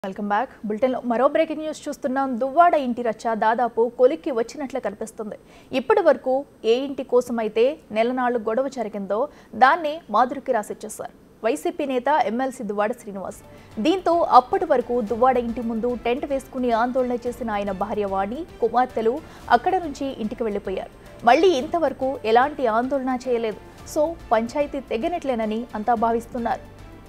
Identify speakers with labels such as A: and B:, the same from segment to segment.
A: Welcome back బులెటిన్లో మరో breaking news చూస్తున్నాం దువ్వాడ ఇంటి రచ్చ దాదాపు కొలిక్కి వచ్చినట్లు కనిపిస్తుంది ఇప్పటి వరకు ఏ ఇంటి కోసమైతే నెలనాళ్ళు గొడవ జరిగిందో దాన్ని మాధురికి రాసిచ్చేశారు వైసీపీ నేత ఎమ్మెల్సీ దువ్వాడ శ్రీనివాస్ దీంతో అప్పటి వరకు దువ్వాడ ఇంటి ముందు టెంట్ వేసుకుని ఆందోళన చేసిన ఆయన భార్య వాణి కుమార్తెలు అక్కడ నుంచి ఇంటికి వెళ్ళిపోయారు మళ్ళీ ఇంతవరకు ఎలాంటి ఆందోళన చేయలేదు సో పంచాయతీ తెగినట్లేనని అంతా భావిస్తున్నారు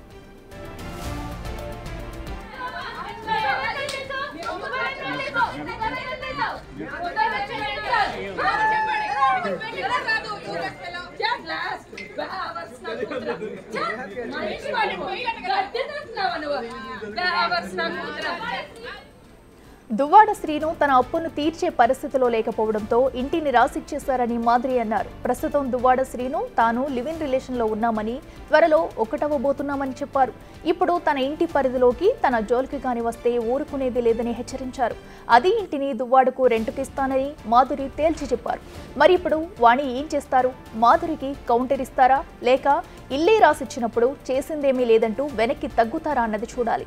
A: దువ్వాడ శ్రీను తన అప్పును తీర్చే పరిస్థితిలో లేకపోవడంతో ఇంటిని రాసిచ్చేశారని మాదిరి అన్నారు ప్రస్తుతం దువ్వాడ శ్రీను తాను లివ్ ఇన్ రిలేషన్లో ఉన్నామని త్వరలో ఒకటవ్వబోతున్నామని చెప్పారు ఇప్పుడు తన ఇంటి పరిధిలోకి తన జోలికి కాని వస్తే ఊరుకునేది లేదని హెచ్చరించారు అది ఇంటిని దువ్వాడకు రెంటుకిస్తానని మాధురి తేల్చి చెప్పారు మరి ఇప్పుడు వాణి ఏం చేస్తారు మాధురికి కౌంటర్ ఇస్తారా లేక ఇల్లే రాసిచ్చినప్పుడు చేసిందేమీ లేదంటూ వెనక్కి తగ్గుతారా అన్నది చూడాలి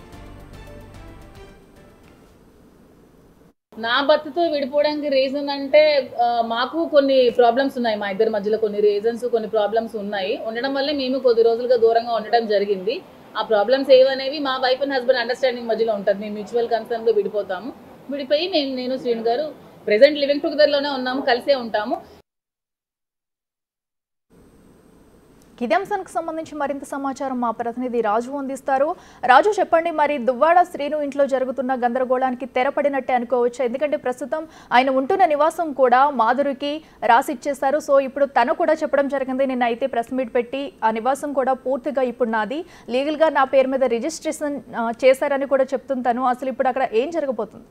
B: నా భర్తతో విడిపోవడానికి రీజన్ అంటే ఆ, మాకు కొన్ని ప్రాబ్లమ్స్ ఉన్నాయి మా ఇద్దరి మధ్యలో కొన్ని రీజన్స్ కొన్ని ప్రాబ్లమ్స్ ఉన్నాయి ఉండడం వల్లే మేము కొద్ది రోజులుగా దూరంగా ఉండడం జరిగింది ఆ ప్రాబ్లమ్స్ ఏవనేవి మా వైఫ్ అండ్ హస్బెండ్ అండర్స్టాండింగ్ మధ్యలో ఉంటుంది మేము మ్యూచువల్ కన్సర్న్లో విడిపోతాము విడిపోయి మేము నేను శ్రీను గారు ప్రెసెంట్ లివింగ్ టుగెదర్లోనే ఉన్నాము కలిసే ఉంటాము
A: ఇదే అంశానికి సంబంధించి మరింత సమాచారం మా ప్రతినిధి రాజు అందిస్తారు రాజు చెప్పండి మరి దువ్వాడ శ్రీను ఇంట్లో జరుగుతున్న గందరగోళానికి తెరపడినట్టే అనుకోవచ్చు ఎందుకంటే ప్రస్తుతం ఆయన ఉంటున్న నివాసం కూడా మాధురికి రాసి ఇచ్చేశారు సో ఇప్పుడు తను కూడా చెప్పడం జరిగింది నిన్న అయితే ప్రెస్ మీట్ పెట్టి ఆ నివాసం కూడా పూర్తిగా ఇప్పుడు నాది లీగల్గా నా పేరు మీద రిజిస్ట్రేషన్ ఆ, చేశారని కూడా చెప్తుంటాను అసలు ఇప్పుడు అక్కడ ఏం జరగబోతుంది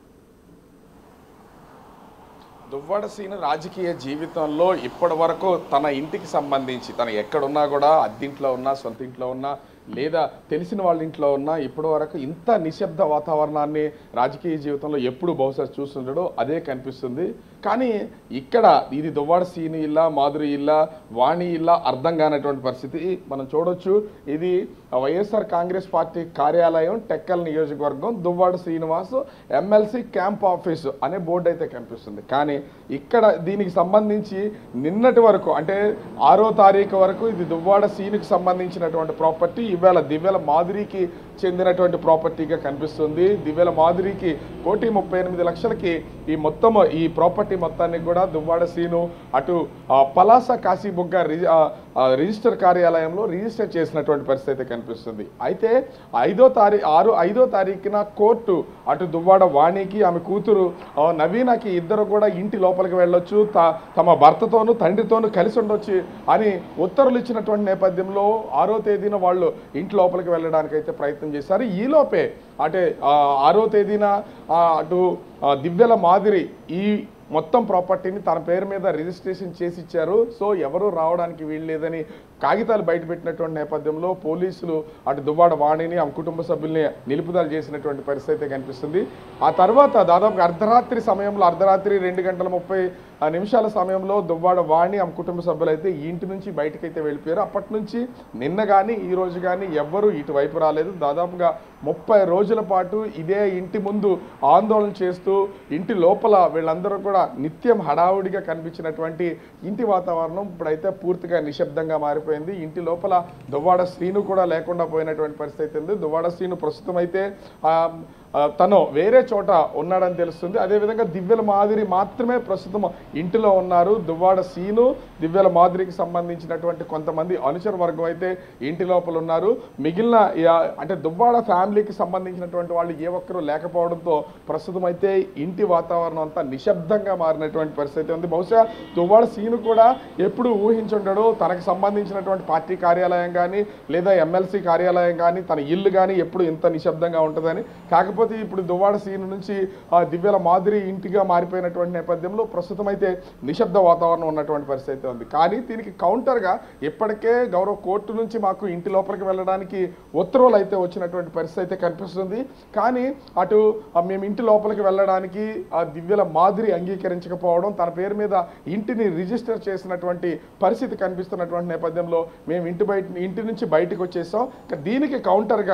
C: దువ్వాడ సీను రాజకీయ జీవితంలో ఇప్పటి వరకు తన ఇంటికి సంబంధించి తను ఎక్కడున్నా కూడా అద్దింట్లో ఉన్నా సొంత ఇంట్లో ఉన్నా లేదా తెలిసిన వాళ్ళ ఇంట్లో ఉన్నా ఇప్పటి వరకు ఇంత నిశ్శబ్ద వాతావరణాన్ని రాజకీయ జీవితంలో ఎప్పుడు బహుశా చూస్తుండడో అదే కనిపిస్తుంది కానీ ఇక్కడ ఇది దువ్వాడ సీని ఇల్లా మాధురి ఇల్లా వాణి ఇల్లా అర్థం కానటువంటి పరిస్థితి మనం చూడొచ్చు ఇది వైఎస్ఆర్ కాంగ్రెస్ పార్టీ కార్యాలయం టెక్కల్ నియోజకవర్గం Duvvada Srinivas MLC camp office అనే బోర్డు అయితే కనిపిస్తుంది కానీ ఇక్కడ దీనికి సంబంధించి నిన్నటి వరకు అంటే ఆరో తారీఖు వరకు ఇది దువ్వాడ సీనుకి సంబంధించినటువంటి ప్రాపర్టీ ఇవాళ దివ్యల మాధురికి చెందినటువంటి ప్రాపర్టీగా కనిపిస్తుంది దివ్యల మాధురికి కోటి ముప్పై ఎనిమిది లక్షలకి ఈ మొత్తం ఈ ప్రాపర్టీ మొత్తాన్ని కూడా దువ్వాడ సీను అటు ఆ, పలాస కాశీబుగ్గ రిజి- ఆ, ఆ, రిజిస్టర్ కార్యాలయంలో రిజిస్టర్ చేసినటువంటి పరిస్థితి అయితే కనిపిస్తుంది అయితే ఐదో తారీఖు ఆరు ఐదో తారీఖున కోర్టు అటు దువ్వాడ వాణికి ఆమె కూతురు ఆ, నవీనకి ఇద్దరు కూడా ఇంటి లోపలికి వెళ్ళొచ్చు త- తమ భర్తతోనూ తండ్రితోనూ కలిసి ఉండొచ్చు అని ఉత్తర్వులు ఇచ్చినటువంటి నేపథ్యంలో ఆరో తేదీన వాళ్ళు ఇంటి లోపలికి వెళ్ళడానికి అయితే ప్రయత్నం చేశారు ఈలోపే అంటే ఆ, ఆరో తేదీన ఆ, అటు ఆ, దివ్యల మాదిరి ఈ మొత్తం ప్రాపర్టీని తన పేరు మీద రిజిస్ట్రేషన్ చేసి ఇచ్చారు సో ఎవరు రావడానికి వీల్లేదని కాగితాలు బయటపెట్టినటువంటి నేపథ్యంలో పోలీసులు అటు దువ్వాడ వాణిని ఆమె కుటుంబ సభ్యుల్ని నిలుపుదల చేసినటువంటి పరిస్థితి అయితే కనిపిస్తుంది ఆ తర్వాత దాదాపు అర్ధరాత్రి సమయంలో అర్ధరాత్రి రెండు గంటల ముప్పై ఆ నిమిషాల సమయంలో దువ్వాడ వాణి ఆమె కుటుంబ సభ్యులు అయితే ఈ ఇంటి నుంచి బయటకైతే వెళ్ళిపోయారు అప్పటి నుంచి నిన్న కానీ ఈ రోజు కానీ ఎవ్వరూ ఇటువైపు రాలేదు దాదాపుగా ముప్పై రోజుల పాటు ఇదే ఇంటి ముందు ఆందోళన చేస్తూ ఇంటి లోపల వీళ్ళందరూ కూడా నిత్యం హడావుడిగా కనిపించినటువంటి ఇంటి వాతావరణం ఇప్పుడైతే పూర్తిగా నిశ్శబ్దంగా మారిపోయింది ఇంటి లోపల దువ్వాడ శ్రీను కూడా లేకుండా పోయినటువంటి పరిస్థితి ఉంది దువ్వాడ శ్రీను ప్రస్తుతం అయితే ఆ, ఆ, తను వేరే చోట ఉన్నాడని తెలుస్తుంది అదేవిధంగా దివ్యల మాదిరి మాత్రమే ప్రస్తుతం ఇంటిలో ఉన్నారు దువ్వాడ సీను దివ్యల మాదిరికి సంబంధించినటువంటి కొంతమంది అనుచర వర్గం అయితే ఇంటి లోపల ఉన్నారు మిగిలిన యా- అంటే దువ్వాడ ఫ్యామిలీకి సంబంధించినటువంటి వాళ్ళు ఏ ఒక్కరూ లేకపోవడంతో ప్రస్తుతం అయితే ఇంటి వాతావరణం అంతా నిశ్శబ్దంగా మారినటువంటి పరిస్థితి ఉంది బహుశా దువ్వాడ సీను కూడా ఎప్పుడు ఊహించుండడు తనకు సంబంధించినటువంటి పార్టీ కార్యాలయం కానీ లేదా ఎమ్మెల్సీ కార్యాలయం కానీ తన ఇల్లు కానీ ఎప్పుడు ఇంత నిశ్శబ్దంగా ఉంటుందని కాకపోతే ఇప్పుడు దువ్వాడ సీను నుంచి ఆ దివ్యల మాదిరి ఇంటిగా మారిపోయినటువంటి నేపథ్యంలో ప్రస్తుతం అయితే నిశ్శబ్ద వాతావరణం ఉన్నటువంటి పరిస్థితి ఉంది కానీ దీనికి కౌంటర్గా ఇప్పటికే గౌరవ కోర్టు నుంచి మాకు ఇంటి లోపలికి వెళ్ళడానికి ఉత్తర్వులు అయితే వచ్చినటువంటి పరిస్థితి అయితే కనిపిస్తుంది కానీ అటు ఆ, మేము ఇంటి లోపలికి వెళ్ళడానికి ఆ దివ్యల మాదిరి అంగీకరించకపోవడం తన పేరు మీద ఇంటిని రిజిస్టర్ చేసినటువంటి పరిస్థితి కనిపిస్తున్నటువంటి నేపథ్యంలో మేము ఇంటి బయట ఇంటి నుంచి బయటకు వచ్చేసాం ఇక దీనికి కౌంటర్గా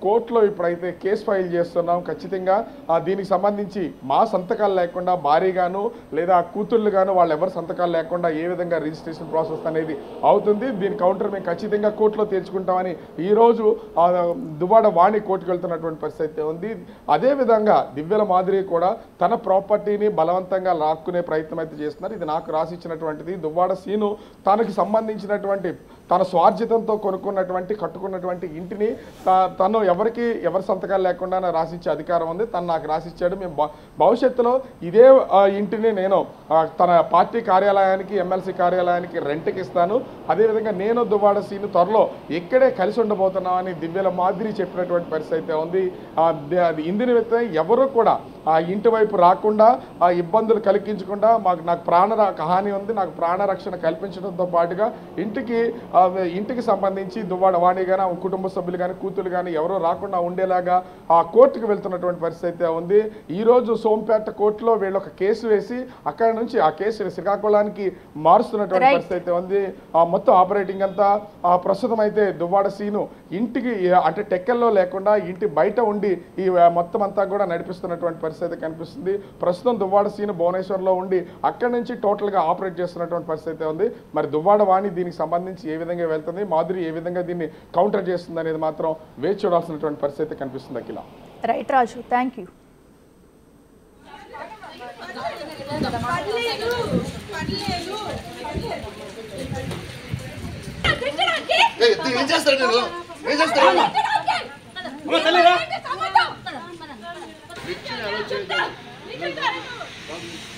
C: కోర్టులో ఇప్పుడైతే కేసు ఫైల్ చేస్తున్నాం ఖచ్చితంగా ఆ, దీనికి సంబంధించి మా సంతకాలు లేకుండా భారీగాను లేదా కూతుళ్ళు గాను వాళ్ళు ఎవరి సంతకాలు లేకుండా ఏ విధంగా రిజిస్ట్రేషన్ ప్రాసెస్ అనేది అవుతుంది దీని కౌంటర్ మేము ఖచ్చితంగా కోర్టులో తీర్చుకుంటామని ఈ రోజు ఆ, దువ్వాడ వాణి కోర్టుకు వెళ్తున్నటువంటి పరిస్థితి అయితే ఉంది అదేవిధంగా దివ్యల మాదిరి కూడా తన ప్రాపర్టీని బలవంతంగా లాక్కునే ప్రయత్నం అయితే చేస్తున్నారు ఇది నాకు రాసిచ్చినటువంటిది దువ్వాడ సీను తనకి సంబంధించినటువంటి తన స్వార్జితంతో కొనుక్కున్నటువంటి కట్టుకున్నటువంటి ఇంటిని త- తను ఎవరికి ఎవరి సంతకాలు లేకుండా రాసిచ్చే అధికారం ఉంది తను నాకు రాసిచ్చాడు మేము భ- భవిష్యత్తులో ఇదే ఆ, ఇంటిని నేను ఆ, తన పార్టీ కార్యాలయానికి ఎమ్మెల్సీ కార్యాలయానికి రెంట్కి ఇస్తాను అదేవిధంగా నేను దువ్వాడ సీను త్వరలో ఇక్కడే కలిసి ఉండబోతున్నామని దివ్యల మాదిరి చెప్పినటువంటి పరిస్థితి అయితే ఉంది ఆ, ది- అది ఇందు నిమిత్తం ఎవరు కూడా ఆ ఇంటి వైపు రాకుండా ఆ ఇబ్బందులు కలిగించకుండా మాకు నాకు ప్రాణ ర- హాని ఉంది నాకు ప్రాణ రక్షణ కల్పించడంతో పాటుగా ఇంటికి ఆ, ఇంటికి సంబంధించి దువ్వాడ వాణి కానీ ఆ కుటుంబ సభ్యులు కానీ కూతురు కానీ ఎవరో రాకుండా ఉండేలాగా ఆ కోర్టుకు వెళ్తున్నటువంటి పరిస్థితి అయితే ఉంది ఈ రోజు సోంపేట కోర్టులో వీళ్ళు ఒక కేసు వేసి అక్కడ నుంచి ఆ కేసు శ్రీకాకుళానికి మారుస్తున్నటువంటి
A: Right.
C: పరిస్థితి అయితే ఉంది ఆ మొత్తం ఆపరేటింగ్ అంతా ఆ ప్రస్తుతం అయితే దువ్వాడ సీను ఇంటికి ఆ, అంటే టెక్కల్లో లేకుండా ఇంటి బయట ఉండి ఈ ఆ, మొత్తం అంతా కూడా నడిపిస్తున్నటువంటి పరిస్థితి కనిపిస్తుంది ప్రస్తుతం దువ్వాడ సీను భువనేశ్వర్లో ఉండి అక్కడి నుంచి టోటల్గా ఆపరేట్ చేస్తున్నటువంటి పరిస్థితి అయితే ఉంది మరి దువ్వాడ వాణి దీనికి సంబంధించి ఏ విధంగా వెళ్తుంది మాధురి ఏ విధంగా దీన్ని కౌంటర్ చేస్తుంది అనేది మాత్రం వేచి చూడాల్సినటువంటి పరిస్థితి కనిపిస్తుంది Akhila
A: right Raju thank you
D: ఏయ్, ఇది ఏం చేస్తాడు నేను ఏం చేస్తాడు రిచ్ని అలౌ చేయొద్దు.